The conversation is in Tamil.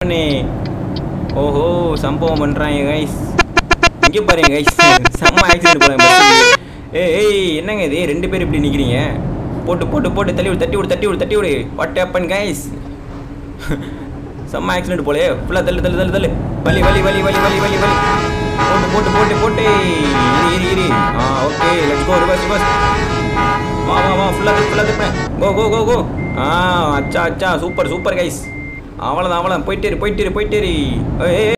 பண்ணி ஓஹோ சம்பவம் பண்ணுறாங்க கைஸ் இங்கே பாருங்க கைஸ் செம்ம ஆக்சிடென்ட் போகிறாங்க ஏய் ஏய் என்னங்க இது ரெண்டு பேர் இப்படி நிற்கிறீங்க போட்டு போட்டு போட்டு தள்ளி விடு தட்டி விடு தட்டி விடு தட்டி விடு வாட் ஹேப்பன் கைஸ் செம்ம ஆக்சிடென்ட் போலே ஃபுல்லாக தள்ளு தள்ளு தள்ளு தள்ளு வலி வலி வலி வலி வலி வலி வலி போட்டு போட்டு போட்டு போட்டு இரு இரு இரு ஆ okay let's go reverse reverse வா வா வா ஃபுல்லாக தப்பு ஃபுல்லாக தப்பேன் கோ கோ கோ கோ ஆ அச்சா அச்சா சூப்பர் சூப்பர் கைஸ் அவ்வளோதான் அவ்வளோதான் போயிட்டே இரு போயிட்டே இரு போயிட்டே இரு ஏய், ஏய்